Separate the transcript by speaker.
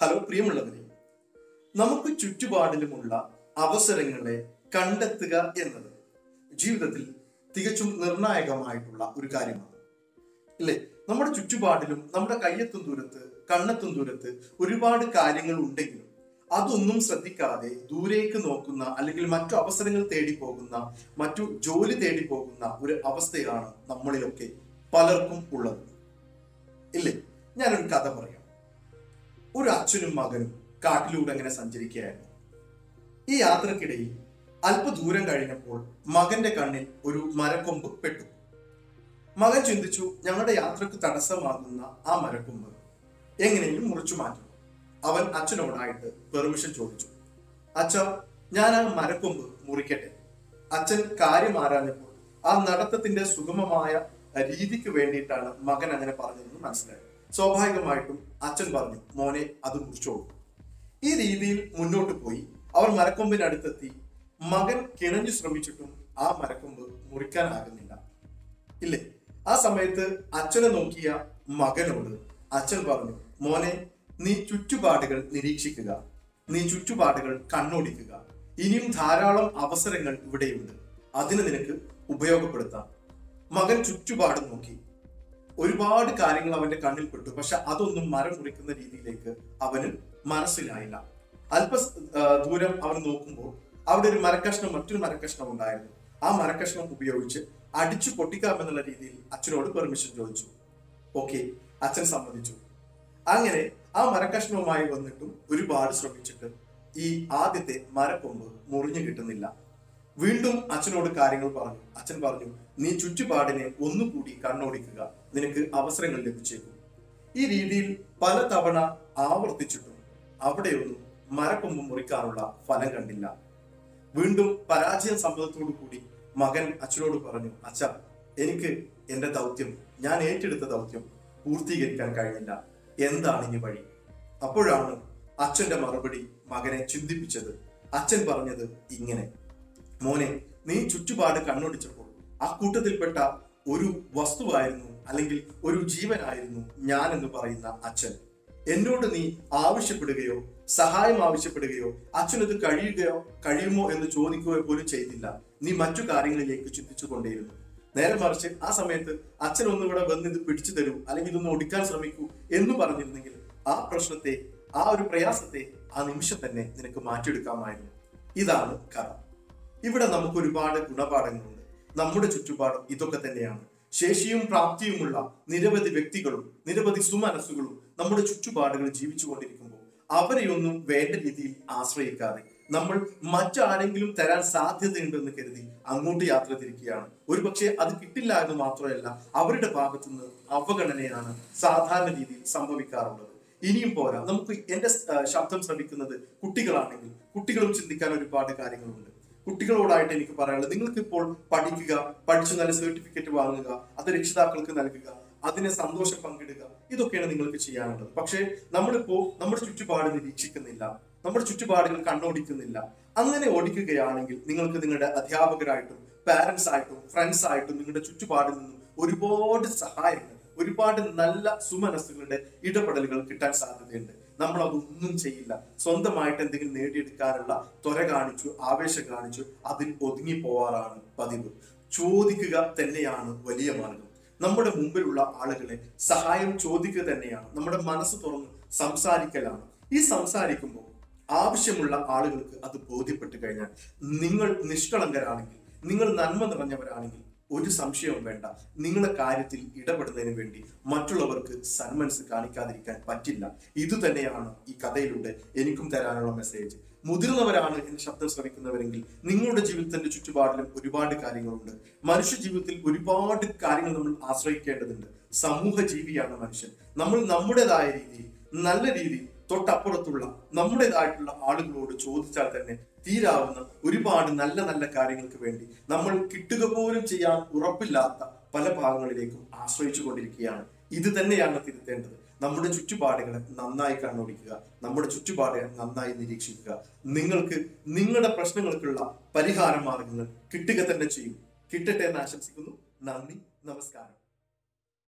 Speaker 1: hello പ്രിയമുള്ളവരെ നമുക്ക് ചുറ്റുപാടിലുമുള്ള അവസരങ്ങളെ കണ്ടെത്തുക എന്നത് ജീവിതത്തിൽ തികച്ചും നിർണായകമായിട്ടുള്ള ഒരു കാര്യമാണ് ഇല്ലേ നമ്മുടെ ചുറ്റുപാടിലും നമ്മുടെ കയ്യെത്തും ദൂരത്ത് കണ്ണെത്തും ദൂരത്ത് ഒരുപാട് കാര്യങ്ങൾ ഉണ്ടെങ്കിലും അതൊന്നും ശ്രദ്ധിക്കാതെ ദൂരേക്ക് നോക്കുന്ന അല്ലെങ്കിൽ മറ്റു അവസരങ്ങൾ തേടി പോകുന്ന മറ്റു ജോലി തേടി പോകുന്ന ഒരു അവസ്ഥയാണ് നമ്മളിലൊക്കെ പലർക്കും ഉള്ളത് ഇല്ലേ ഞാനൊരു കഥ പറയാം ഒരു അച്ഛനും മകനും കാട്ടിലൂടെ അങ്ങനെ സഞ്ചരിക്കുകയായിരുന്നു ഈ യാത്രക്കിടയിൽ അല്പദൂരം കഴിഞ്ഞപ്പോൾ മകന്റെ കണ്ണിൽ ഒരു മരക്കൊമ്പ് പെട്ടു മകൻ ചിന്തിച്ചു ഞങ്ങളുടെ യാത്രക്ക് തടസ്സമാകുന്ന ആ മരക്കൊമ്പ് എങ്ങനെയും മുറിച്ചു മാറ്റണം അവൻ അച്ഛനോടായിട്ട് പെർമിഷൻ ചോദിച്ചു അച്ഛ ഞാൻ ആ മരക്കൊമ്പ് മുറിക്കട്ടെ അച്ഛൻ കാര്യം ആരാഞ്ഞപ്പോൾ ആ നടത്തത്തിന്റെ സുഗമമായ രീതിക്ക് വേണ്ടിയിട്ടാണ് മകൻ അങ്ങനെ പറഞ്ഞതെന്ന് മനസ്സിലായി സ്വാഭാവികമായിട്ടും അച്ഛൻ പറഞ്ഞു മോനെ അത് മുറിച്ചോളൂ ഈ രീതിയിൽ മുന്നോട്ട് പോയി അവർ മരക്കൊമ്പിന്റെ അടുത്തെത്തി മകൻ കിണഞ്ഞു ശ്രമിച്ചിട്ടും ആ മരക്കൊമ്പ് മുറിക്കാനാകുന്നില്ല ഇല്ലേ ആ സമയത്ത് അച്ഛനെ നോക്കിയ മകനോട് അച്ഛൻ പറഞ്ഞു മോനെ നീ ചുറ്റുപാടുകൾ നിരീക്ഷിക്കുക നീ ചുറ്റുപാടുകൾ കണ്ണോടിക്കുക ഇനിയും ധാരാളം അവസരങ്ങൾ ഇവിടെയുണ്ട് അതിന് നിനക്ക് ഉപയോഗപ്പെടുത്താം മകൻ ചുറ്റുപാട് നോക്കി ഒരുപാട് കാര്യങ്ങൾ അവന്റെ കണ്ണിൽ പെട്ടു പക്ഷെ അതൊന്നും മരം മുറിക്കുന്ന രീതിയിലേക്ക് അവന് മനസ്സിലായില്ല അല്പ ആ, ദൂരം അവൻ നോക്കുമ്പോൾ അവിടെ ഒരു മരക്കഷ്ണം മറ്റൊരു മരക്കഷ്ണം ഉണ്ടായിരുന്നു ആ മരക്കഷ്ണം ഉപയോഗിച്ച് അടിച്ചു പൊട്ടിക്കാമെന്നുള്ള രീതിയിൽ അച്ഛനോട് പെർമിഷൻ ചോദിച്ചു ഓക്കെ അച്ഛൻ സമ്മതിച്ചു അങ്ങനെ ആ മരക്കഷ്ണവുമായി വന്നിട്ടും ഒരുപാട് ശ്രമിച്ചിട്ട് ഈ ആദ്യത്തെ മരക്കൊമ്പ് മുറിഞ്ഞു കിട്ടുന്നില്ല വീണ്ടും അച്ഛനോട് കാര്യങ്ങൾ പറഞ്ഞു അച്ഛൻ പറഞ്ഞു നീ ചുറ്റുപാടിനെ ഒന്നുകൂടി കണ്ണോടിക്കുക നിനക്ക് അവസരങ്ങൾ ലഭിച്ചേക്കും ഈ രീതിയിൽ പല തവണ ആവർത്തിച്ചിട്ടും അവിടെയൊന്നും മരക്കൊമ്പ് മുറിക്കാനുള്ള ഫലം കണ്ടില്ല വീണ്ടും പരാജയം സംഭവത്തോടു കൂടി മകൻ അച്ഛനോട് പറഞ്ഞു അച്ഛ എനിക്ക് എന്റെ ദൗത്യം ഞാൻ ഏറ്റെടുത്ത ദൗത്യം പൂർത്തീകരിക്കാൻ കഴിഞ്ഞില്ല എന്താണ് ഇനി വഴി അപ്പോഴാണ് അച്ഛന്റെ മറുപടി മകനെ ചിന്തിപ്പിച്ചത് അച്ഛൻ പറഞ്ഞത് ഇങ്ങനെ മോനെ നീ ചുറ്റുപാട് കണ്ണോടിച്ചപ്പോൾ ആ കൂട്ടത്തിൽപ്പെട്ട ഒരു വസ്തുവായിരുന്നു അല്ലെങ്കിൽ ഒരു ജീവനായിരുന്നു ഞാൻ എന്ന് പറയുന്ന അച്ഛൻ എന്നോട് നീ ആവശ്യപ്പെടുകയോ സഹായം ആവശ്യപ്പെടുകയോ അച്ഛനത് കഴിയുകയോ കഴിയുമോ എന്ന് ചോദിക്കുകയോ പോലും ചെയ്തില്ല നീ മറ്റു കാര്യങ്ങളിലേക്ക് ചിന്തിച്ചു കൊണ്ടേയിരുന്നു നേരെ മറിച്ച് ആ സമയത്ത് അച്ഛൻ ഒന്നിവിടെ വന്ന് ഇത് പിടിച്ചു തരൂ അല്ലെങ്കിൽ ഇതൊന്ന് ഒടിക്കാൻ ശ്രമിക്കൂ എന്ന് പറഞ്ഞിരുന്നെങ്കിൽ ആ പ്രശ്നത്തെ ആ ഒരു പ്രയാസത്തെ ആ നിമിഷം തന്നെ നിനക്ക് മാറ്റിയെടുക്കാമായിരുന്നു ഇതാണ് കഥ ഇവിടെ നമുക്ക് ഒരുപാട് ഗുണപാഠങ്ങളുണ്ട് നമ്മുടെ ചുറ്റുപാടും ഇതൊക്കെ തന്നെയാണ് ശേഷിയും പ്രാപ്തിയുമുള്ള നിരവധി വ്യക്തികളും നിരവധി സുമനസ്സുകളും നമ്മുടെ ചുറ്റുപാടുകൾ ജീവിച്ചുകൊണ്ടിരിക്കുമ്പോൾ അവരെയൊന്നും വേണ്ട രീതിയിൽ ആശ്രയിക്കാതെ നമ്മൾ മറ്റാരെങ്കിലും തരാൻ സാധ്യതയുണ്ടെന്ന് കരുതി അങ്ങോട്ട് യാത്ര തിരിക്കുകയാണ് ഒരുപക്ഷെ അത് കിട്ടില്ല എന്ന് മാത്രമല്ല അവരുടെ ഭാഗത്തുനിന്ന് അവഗണനയാണ് സാധാരണ രീതിയിൽ സംഭവിക്കാറുള്ളത് ഇനിയും പോരാ നമുക്ക് എന്റെ ആ, ശബ്ദം ശ്രമിക്കുന്നത് കുട്ടികളാണെങ്കിൽ കുട്ടികളും ചിന്തിക്കാൻ ഒരുപാട് കാര്യങ്ങളുണ്ട് കുട്ടികളോടായിട്ട് എനിക്ക് പറയാനുള്ളത് നിങ്ങൾക്ക് ഇപ്പോൾ പഠിക്കുക പഠിച്ചു നല്ല സർട്ടിഫിക്കറ്റ് വാങ്ങുക അത് രക്ഷിതാക്കൾക്ക് നൽകുക അതിനെ സന്തോഷം പങ്കിടുക ഇതൊക്കെയാണ് നിങ്ങൾക്ക് ചെയ്യാനുള്ളത് പക്ഷേ നമ്മളിപ്പോ നമ്മുടെ ചുറ്റുപാട് നിരീക്ഷിക്കുന്നില്ല നമ്മുടെ ചുറ്റുപാടുകൾ കണ്ണോടിക്കുന്നില്ല അങ്ങനെ ഓടിക്കുകയാണെങ്കിൽ നിങ്ങൾക്ക് നിങ്ങളുടെ അധ്യാപകരായിട്ടും പാരന്റ്സ് ആയിട്ടും ഫ്രണ്ട്സ് ആയിട്ടും നിങ്ങളുടെ ചുറ്റുപാടിൽ നിന്നും ഒരുപാട് സഹായങ്ങൾ ഒരുപാട് നല്ല സുമനസ്സുകളുടെ ഇടപെടലുകൾ കിട്ടാൻ സാധ്യതയുണ്ട് നമ്മൾ അതൊന്നും ചെയ്യില്ല സ്വന്തമായിട്ട് എന്തെങ്കിലും നേടിയെടുക്കാനുള്ള ത്വര കാണിച്ചു ആവേശം കാണിച്ചു അതിൽ ഒതുങ്ങി പോവാറാണ് പതിവ് ചോദിക്കുക തന്നെയാണ് വലിയ മാർഗം നമ്മുടെ മുമ്പിലുള്ള ആളുകളെ സഹായം ചോദിക്കുക തന്നെയാണ് നമ്മുടെ മനസ്സ് തുറന്ന് സംസാരിക്കലാണ് ഈ സംസാരിക്കുമ്പോൾ ആവശ്യമുള്ള ആളുകൾക്ക് അത് ബോധ്യപ്പെട്ട് കഴിഞ്ഞാൽ നിങ്ങൾ നിഷ്കളങ്കരാണെങ്കിൽ നിങ്ങൾ നന്മ നിറഞ്ഞവരാണെങ്കിൽ ഒരു സംശയവും വേണ്ട നിങ്ങളുടെ കാര്യത്തിൽ ഇടപെടുന്നതിന് വേണ്ടി മറ്റുള്ളവർക്ക് സന്മനസ് കാണിക്കാതിരിക്കാൻ പറ്റില്ല ഇത് തന്നെയാണ് ഈ കഥയിലൂടെ എനിക്കും തരാനുള്ള മെസ്സേജ് മുതിർന്നവരാണ് എന്റെ ശബ്ദം ശ്രമിക്കുന്നവരെങ്കിൽ നിങ്ങളുടെ ജീവിതത്തിന്റെ ചുറ്റുപാടിലും ഒരുപാട് കാര്യങ്ങളുണ്ട് മനുഷ്യ ജീവിതത്തിൽ ഒരുപാട് കാര്യങ്ങൾ നമ്മൾ ആശ്രയിക്കേണ്ടതുണ്ട് സമൂഹ ജീവിയാണ് മനുഷ്യൻ നമ്മൾ നമ്മുടേതായ രീതിയിൽ നല്ല രീതിയിൽ തൊട്ടപ്പുറത്തുള്ള നമ്മുടേതായിട്ടുള്ള ആളുകളോട് ചോദിച്ചാൽ തന്നെ തീരാവുന്ന ഒരുപാട് നല്ല നല്ല കാര്യങ്ങൾക്ക് വേണ്ടി നമ്മൾ കിട്ടുക പോലും ചെയ്യാൻ ഉറപ്പില്ലാത്ത പല ഭാഗങ്ങളിലേക്കും ആശ്രയിച്ചു കൊണ്ടിരിക്കുകയാണ് ഇത് തന്നെയാണ് തിരുത്തേണ്ടത് നമ്മുടെ ചുറ്റുപാടുകളെ നന്നായി കണ്ണോടിക്കുക നമ്മുടെ ചുറ്റുപാടുകളെ നന്നായി നിരീക്ഷിക്കുക നിങ്ങൾക്ക് നിങ്ങളുടെ പ്രശ്നങ്ങൾക്കുള്ള പരിഹാര മാർഗങ്ങൾ കിട്ടുക തന്നെ ചെയ്യും കിട്ടട്ടെ എന്ന് ആശംസിക്കുന്നു നന്ദി നമസ്കാരം